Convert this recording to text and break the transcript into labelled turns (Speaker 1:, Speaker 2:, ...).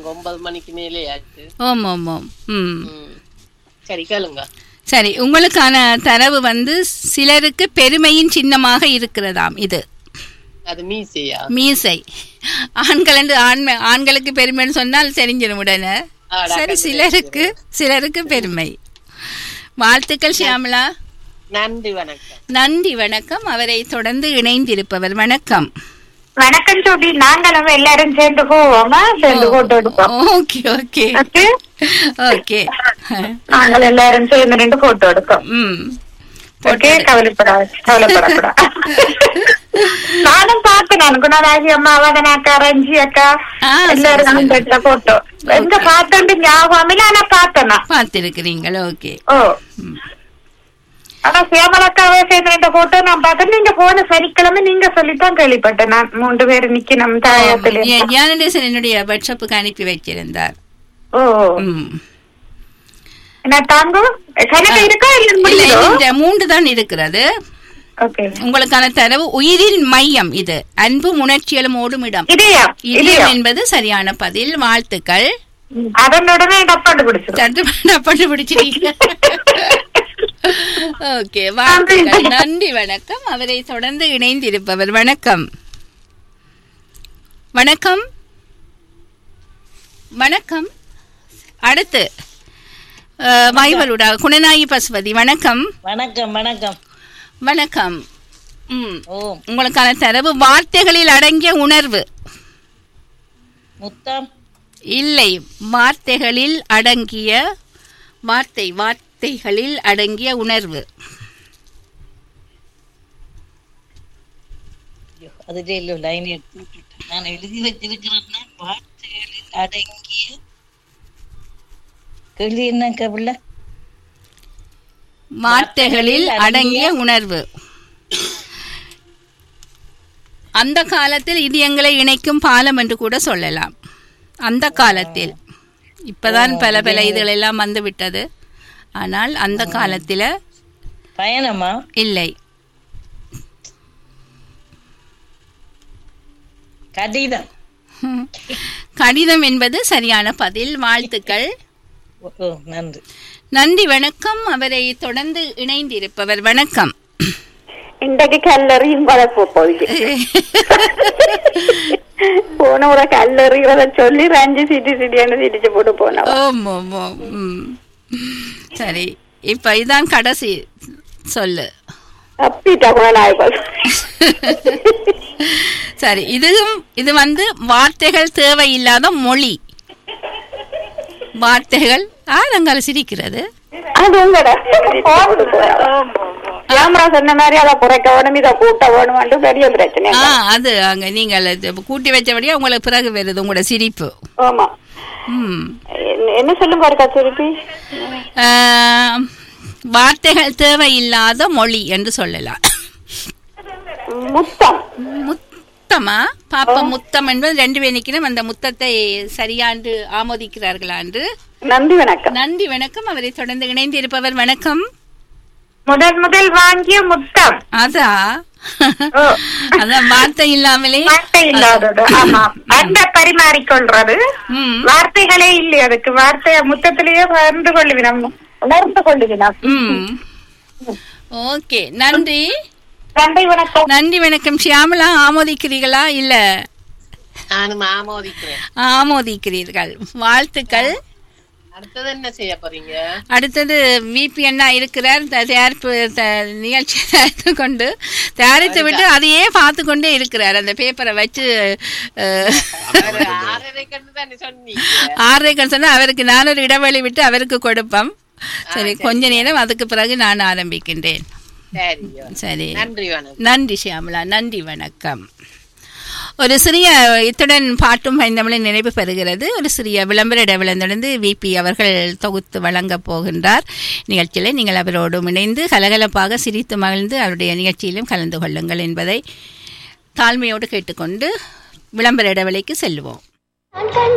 Speaker 1: இருக்கு ஒன்பது மணிக்கு மேலே ஆச்சு
Speaker 2: ஓம் ஓம் ஓம் ம்
Speaker 1: ம். சரி கேளுங்க
Speaker 2: சரி உங்களுக்கான தரவு வந்து சிலருக்கு பெருமையின் சின்னமாக இருக்கிறதாம் இது
Speaker 1: அது மீசையா
Speaker 2: மீசை ஆண்கள் என்று ஆண்மை ஆண்களுக்கு பெருமைன்னு சொன்னால் தெரிஞ்சிடும் உடனே
Speaker 1: ஆடா,
Speaker 2: சரி சிலருக்கு சிலருக்கு பெருமை வாழ்த்துக்கள் ஷியாமலா
Speaker 1: நன்றி வணக்கம்
Speaker 2: நன்றி வணக்கம் அவரை தொடர்ந்து இணைந்திருப்பவர் வணக்கம்
Speaker 3: வணக்கம் ஜோடி நாங்களும் எல்லாரும் சேர்ந்து போவோமா சேர்ந்து போட்டோ எடுப்போம்
Speaker 2: ஓகே ஓகே
Speaker 3: Okay?
Speaker 2: ஓகே
Speaker 3: நாங்கள் எல்லாரும் சேர்ந்து ரெண்டு போட்டோ எடுப்போம்
Speaker 2: ம்
Speaker 3: ஓகே கவலைப்படா கவலைப்படக்கூடா நானும் பார்த்தேன் நான் குணராஜி அம்மா வதனா அக்கா ரஞ்சி அக்கா
Speaker 2: ஆ,
Speaker 3: எல்லாரும்
Speaker 2: சரி, சரி.
Speaker 3: எடுத்த போட்டோ எங்க பார்த்தோம் ஞாபகம் இல்ல ஆனா பார்த்தேன் நான்.
Speaker 2: பார்த்திருக்கிறீங்களா ஓகே
Speaker 3: ஓ ஆனா சியாமலக்காவே சேர்ந்து ரெண்டு போட்டோ நான் பார்த்தேன் நீங்க போன சனிக்கிழமை நீங்க சொல்லித்தான் கேள்விப்பட்டேன் நான் மூன்று பேர் நிக்கணும் தாயத்துல
Speaker 2: ஞானதேசன் என்னுடைய வாட்ஸ்அப்புக்கு அனுப்பி வைத்திருந்தார்
Speaker 3: ஓ
Speaker 2: ம்
Speaker 3: என்ன தாங்கும் கணக்கு இருக்கா இல்ல
Speaker 2: இல்ல,
Speaker 3: முடியுதோ
Speaker 2: இந்த மூன்று தான் இருக்கிறது
Speaker 3: ஓகே
Speaker 2: உங்களுக்கான தரவு உயிரின் மையம் இது அன்பும் உணர்ச்சியலும் ஓடும் இடம்
Speaker 3: இதையா
Speaker 2: இதயம்
Speaker 3: இதையா
Speaker 2: என்பது சரியான பதில் வாழ்த்துக்கள்
Speaker 3: அதன் உடனே டப்பாண்டு பிடிச்சிடும்
Speaker 2: சட்டு பண்ண பிடிச்சிட்டீங்க ஓகே வாழ்த்துக்கள் நன்றி வணக்கம் அவரை தொடர்ந்து இணைந்திருப்பவர் வணக்கம் வணக்கம் வணக்கம் அடுத்து அஹ், மைவலுடா குணநாயகி பசுபதி வணக்கம்
Speaker 4: வணக்கம் வணக்கம்
Speaker 2: வணக்கம் ம்
Speaker 4: ஓ
Speaker 2: உங்களுக்கான தரவு வார்த்தைகளில் அடங்கிய உணர்வு
Speaker 4: முத்தம்
Speaker 2: இல்லை வார்த்தைகளில் அடங்கிய வார்த்தை வார்த்தைகளில் அடங்கிய உணர்வு
Speaker 4: ஐயோ, அதுல இல்ல லைன் எடுத்து விட்டுட்டேன். நான் எழுதி வச்சிருக்கிறேன்னா வார்த்தைகளில் அடங்கிய கேள்வி என்ன கபில
Speaker 2: வார்த்தைகளில் அடங்கிய உணர்வு அந்த காலத்தில் இது எங்களை இணைக்கும் பாலம் என்று கூட சொல்லலாம் அந்த காலத்தில் இப்பதான் பல பல இதுகள் எல்லாம் வந்து விட்டது ஆனால் அந்த காலத்தில்
Speaker 4: பயணமா
Speaker 2: இல்லை
Speaker 4: கடிதம்
Speaker 2: கடிதம் என்பது சரியான பதில் வாழ்த்துக்கள்
Speaker 4: ஓ, ஓ நன்றி
Speaker 2: நன்றி வணக்கம் அவரை தொடர்ந்து இணைந்திருப்பவர் வணக்கம்
Speaker 3: இன்றைக்கு கல்லறியும் வளர்ப்பு போகுது போன முறை கல்லறிகிறத சொல்லி ரஞ்சி சிட்டி சிட்டியான சிட்டிச்சு போட்டு போனவ
Speaker 2: ஓம் ஓம் ஓம் ம். சரி இப்ப இதான் கடைசி சொல்லு
Speaker 3: தப்பிட்டா குணநாயகம்
Speaker 2: சரி இதுவும் இது வந்து வார்த்தைகள் தேவையில்லாத மொழி வார்த்தைகள் ஆரங்கால சிரிக்கிறது
Speaker 3: அது உங்களோட கேமரா சொன்ன மாதிரி அதை குறைக்க வேணும் இதை கூட்ட வேணும்னு பெரிய பிரச்சனை
Speaker 2: ஆ அது அங்க நீங்கள் அது கூட்டி வச்சபடியே உங்களுக்கு பிறகு வருது உங்களோட சிரிப்பு
Speaker 3: ஆமா
Speaker 2: ம்
Speaker 3: என்ன- என்ன சொல்லுங்க இருக்கா திருப்பி
Speaker 2: ஆ, வார்த்தைகள் தேவையில்லாத மொழி என்று சொல்லலாம்
Speaker 3: முத்தம்
Speaker 2: முத்தமா பாப்பா முத்தம் என்பது ரெண்டு பேர் நிற்கணும் அந்த முத்தத்தை சரியாண்டு ஆமோதிக்கிறார்களா என்று
Speaker 3: நன்றி வணக்கம்
Speaker 2: நன்றி வணக்கம் அவரை தொடர்ந்து இணைந்து இருப்பவர் வணக்கம்
Speaker 3: முதல் முதல் வாங்கிய முத்தம்
Speaker 2: அதா
Speaker 3: ஓ.
Speaker 2: அதான் வார்த்தை இல்லாமலே
Speaker 3: வார்த்தை இல்லாதது ஆமா அன்பை பரிமாறிக்கொள்றது
Speaker 2: ம்
Speaker 3: வார்த்தைகளே இல்லை அதுக்கு வார்த்தை முத்தத்திலேயே பகிர்ந்து கொள்ளுவினம் உணர்ந்து கொள்ளுவினம்
Speaker 2: ம் ஓகே நன்றி
Speaker 3: நன்றி வணக்கம்
Speaker 2: நன்றி வணக்கம் ஷியாமலா ஆமோதிக்கிறீர்களா இல்ல
Speaker 1: நானும் ஆமோதிக்கிறேன்
Speaker 2: ஆமோதிக்கிறீர்கள் வாழ்த்துக்கள்
Speaker 1: அடுத்தது என்ன செய்ய போறீங்க
Speaker 2: அடுத்தது விபி அண்ணா இருக்கிறார் த- தயாரிப்பு த- நிகழ்ச்சி தயாரித்து கொண்டு தயாரித்து விட்டு அதையே பார்த்து கொண்டே இருக்கிறார் அந்த பேப்பரை வச்சு அஹ்,
Speaker 1: அவரு ஆறரைக்கு தானே சொன்னீங்க
Speaker 2: ஆறரைக்கு சொன்னா அவருக்கு நான் ஒரு இடைவெளி விட்டு அவருக்கு கொடுப்போம் சரி கொஞ்ச நேரம் அதுக்கு பிறகு நான் ஆரம்பிக்கின்றேன்
Speaker 1: சரியோ
Speaker 2: சரி
Speaker 1: நன்றி வணக்கம்
Speaker 2: நன்றி ஷியாமலா நன்றி வணக்கம் ஒரு சிறிய இத்துடன் பாட்டும் ஐந்தமிழின் நினைவு பெறுகிறது ஒரு சிறிய விளம்பர இடைவெளியிலிருந்து விபி அவர்கள் தொகுத்து வழங்கப் போகின்றார் நிகழ்ச்சியில் நீங்கள் அவரோடும் இணைந்து கலகலப்பாக சிரித்து மகிழ்ந்து அவருடைய நிகழ்ச்சியிலும் கலந்து கொள்ளுங்கள் என்பதை தாழ்மையோடு கேட்டுக்கொண்டு விளம்பர இடைவெளிக்கு செல்வோம்